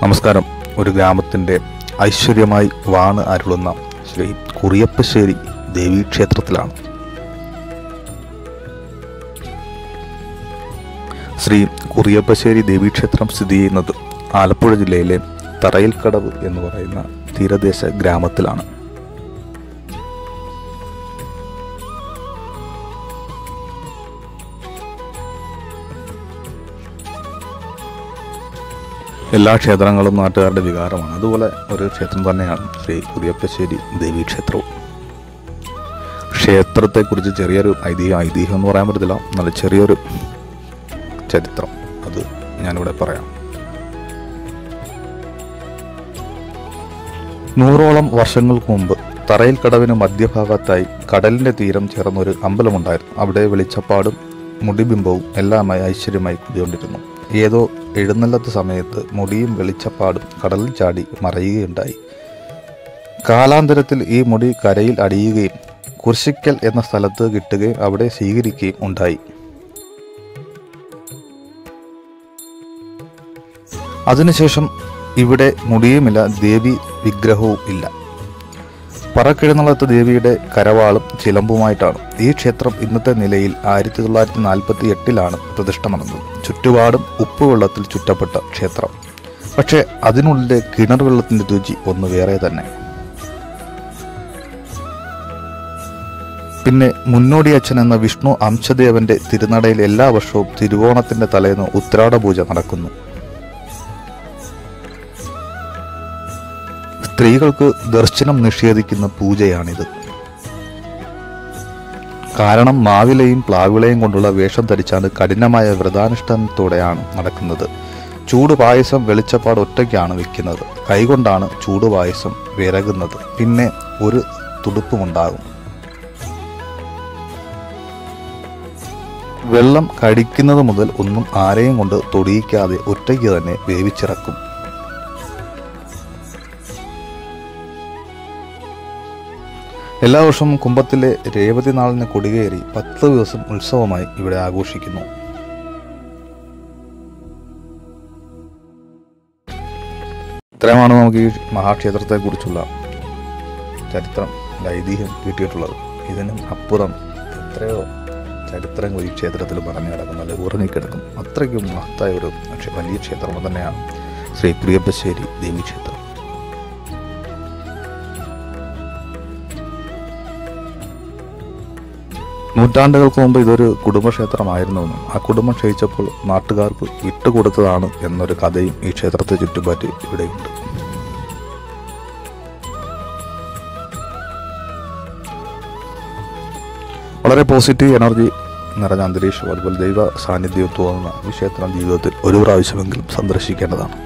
നമസ്കാരം ഒരു ഗ്രാമത്തിൻ്റെ ഐശ്വര്യമായി വാണ് അരുളുന്ന ശ്രീ കുറിയപ്പശ്ശേരി ദേവീക്ഷേത്രത്തിലാണ് ശ്രീ കുറിയപ്പശ്ശേരി ദേവീക്ഷേത്രം സ്ഥിതി ചെയ്യുന്നത് ആലപ്പുഴ ജില്ലയിലെ തറയിൽക്കടവ് എന്ന് പറയുന്ന തീരദേശ ഗ്രാമത്തിലാണ് എല്ലാ ക്ഷേത്രങ്ങളും നാട്ടുകാരുടെ വികാരമാണ് അതുപോലെ ഒരു ക്ഷേത്രം തന്നെയാണ് ശ്രീ കുറിയപ്പശ്ശേരി ദേവീക്ഷേത്രവും ക്ഷേത്രത്തെക്കുറിച്ച് ചെറിയൊരു ഐതിഹ്യം ഐതിഹ്യം എന്ന് പറയാൻ പറ്റത്തില്ല നല്ല ചെറിയൊരു ചരിത്രം അത് ഞാനിവിടെ പറയാം നൂറോളം വർഷങ്ങൾക്ക് മുമ്പ് തറയിൽ കടവിന് മധ്യഭാഗത്തായി കടലിന്റെ തീരം ചേർന്നൊരു അമ്പലമുണ്ടായിരുന്നു അവിടെ വെളിച്ചപ്പാടും മുടിബിംബവും എല്ലാമായി ഐശ്വര്യമായി കുടികൊണ്ടിരുന്നു ഏതോ എഴുന്നള്ളത്ത് സമയത്ത് മുടിയും വെളിച്ചപ്പാടും കടലിൽ ചാടി മറയുകയുണ്ടായി കാലാന്തരത്തിൽ ഈ മുടി കരയിൽ അടിയുകയും കുരിശിക്കൽ എന്ന സ്ഥലത്ത് കിട്ടുകയും അവിടെ സ്വീകരിക്കുകയും ഉണ്ടായി അതിനുശേഷം ഇവിടെ മുടിയുമില്ല ദേവി വിഗ്രഹവും ഇല്ല പറക്കിഴുന്നള്ളത്ത് ദേവിയുടെ കരവാളും ചിലമ്പുമായിട്ടാണ് ഈ ക്ഷേത്രം ഇന്നത്തെ നിലയിൽ ആയിരത്തി തൊള്ളായിരത്തി നാൽപ്പത്തി എട്ടിലാണ് പ്രതിഷ്ഠ നടന്നത് ചുറ്റുപാടും ഉപ്പുവെള്ളത്തിൽ ചുറ്റപ്പെട്ട ക്ഷേത്രം പക്ഷേ അതിനുള്ളിലെ കിണർ വെള്ളത്തിന്റെ രുചി ഒന്ന് വേറെ തന്നെ പിന്നെ മുന്നോടി അച്ഛൻ എന്ന വിഷ്ണു അംശദേവന്റെ തിരുനടയിൽ എല്ലാ വർഷവും തിരുവോണത്തിന്റെ തലേന്ന് ഉത്രാട പൂജ നടക്കുന്നു സ്ത്രീകൾക്ക് ദർശനം നിഷേധിക്കുന്ന പൂജയാണിത് കാരണം മാവിലയും പ്ലാവിളയും കൊണ്ടുള്ള വേഷം ധരിച്ചാണ് കഠിനമായ വ്രതാനുഷ്ഠാനത്തോടെയാണ് നടക്കുന്നത് ചൂട് പായസം വെളിച്ചപ്പാട് ഒറ്റയ്ക്കാണ് വെക്കുന്നത് കൈകൊണ്ടാണ് ചൂട് പായസം വിരകുന്നത് പിന്നെ ഒരു തുടുപ്പുമുണ്ടാകും വെള്ളം കടിക്കുന്നത് മുതൽ ഒന്നും ആരെയും കൊണ്ട് തൊടിയിക്കാതെ ഒറ്റയ്ക്ക് തന്നെ വേവിച്ചിറക്കും എല്ലാ വർഷവും കുംഭത്തിലെ രേവതി നാളിന് കൊടികേറി പത്ത് ദിവസം ഉത്സവമായി ഇവിടെ ആഘോഷിക്കുന്നു ഇത്രയുമാണ് നമുക്ക് ഈ മഹാക്ഷേത്രത്തെക്കുറിച്ചുള്ള ചരിത്രം ഐതിഹ്യം കിട്ടിയിട്ടുള്ളത് ഇതിനും അപ്പുറം എത്രയോ ചരിത്രങ്ങൾ ഈ ക്ഷേത്രത്തിൽ പറഞ്ഞു കിടക്കുന്നത് ഉറങ്ങിക്കിടക്കും അത്രയ്ക്കും മഹത്തായ ഒരു ക്ഷേ- വലിയ ക്ഷേത്രം തന്നെയാണ് ശ്രീ പ്രിയപ്പശ്ശേരി ദേവീക്ഷേത്രം നൂറ്റാണ്ടുകൾക്ക് മുമ്പ് ഇതൊരു കുടുംബക്ഷേത്രമായിരുന്നുവെന്നും ആ കുടുംബം ക്ഷയിച്ചപ്പോൾ നാട്ടുകാർക്ക് വിട്ടുകൊടുത്തതാണ് എന്നൊരു കഥയും ഈ ക്ഷേത്രത്തെ ചുറ്റുപാറ്റ് ഇവിടെയുണ്ട് വളരെ പോസിറ്റീവ് എനർജി നിറഞ്ഞ അന്തരീക്ഷവും അതുപോലെ ദൈവ സാന്നിധ്യവും തോന്നുന്ന ഈ ക്ഷേത്രം ജീവിതത്തിൽ ഒരു പ്രാവശ്യമെങ്കിലും സന്ദർശിക്കേണ്ടതാണ്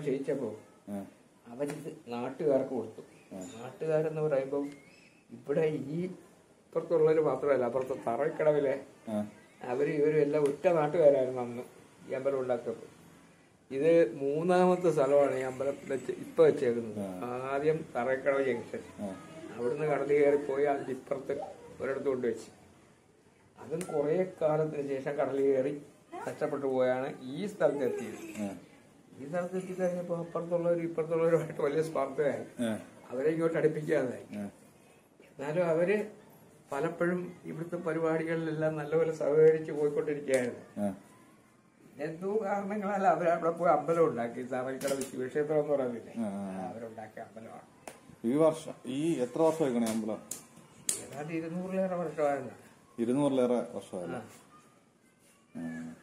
ക്ഷയിച്ചപ്പോ ആ, അവരിത് നാട്ടുകാർക്ക് കൊടുത്തു നാട്ടുകാരെന്ന് പറയുമ്പോൾ ഇവിടെ ഈ ഇപ്പുറത്തുള്ളവര് മാത്രമല്ല അപ്പുറത്തെ തറക്കടവിലെ ആ, അവര് ഇവരും എല്ലാം ഒറ്റ നാട്ടുകാരായിരുന്നു അന്ന് ഈ അമ്പലം ഉണ്ടാക്കിയപ്പോൾ ഇത് മൂന്നാമത്തെ സ്ഥലമാണ് ഈ അമ്പലത്തിൽ വെച്ച് ഇപ്പൊ വെച്ചേക്കുന്നത് ആദ്യം തറക്കടവ് ജംഗ്ഷൻ ആ. അവിടുന്ന് കടന്നു കയറി പോയി അതിന്റെ ഇപ്പുറത്ത് ഒരിടത്ത് കൊണ്ടുവച്ച് അതും കുറെ കാലത്തിന് ശേഷം കടൽ കയറി കഷ്ടപ്പെട്ടു പോയാണ് ഈ സ്ഥലത്ത് എത്തിയത് ആ, ഈ സ്ഥലത്ത് എത്തിക്കഴിഞ്ഞപ്പോൾ അപ്പുറത്തുള്ളവരും ഇപ്പുറത്തുള്ളവരുമായിട്ട് വലിയ സ്പർദ്ധയായി ആ, അവരെ ഇങ്ങോട്ട് അടുപ്പിക്കാതായി ആ. എന്നാലും അവര് പലപ്പോഴും ഇവിടുത്തെ പരിപാടികളിലെല്ലാം നല്ലപോലെ സഹകരിച്ച് പോയിക്കൊണ്ടിരിക്കുകയായിരുന്നു ആ. എന്തോ കാരണങ്ങളാൽ അവർ അവിടെ പോയി അമ്പലം ഉണ്ടാക്കി തറക്കടവ് ശിവക്ഷേത്രം എന്ന് പറയുന്നില്ലേ ആ, ആ. അവരുണ്ടാക്കിയ അമ്പലമാണ് ഈ വർഷം ഈ എത്ര വർഷമായിക്കണേ അമ്പലം ഏതാണ്ട് ഇരുന്നൂറിലേറെ വർഷമായിരുന്നു ഇരുന്നൂറിലേറെ വർഷമല്ല ആ. ആ.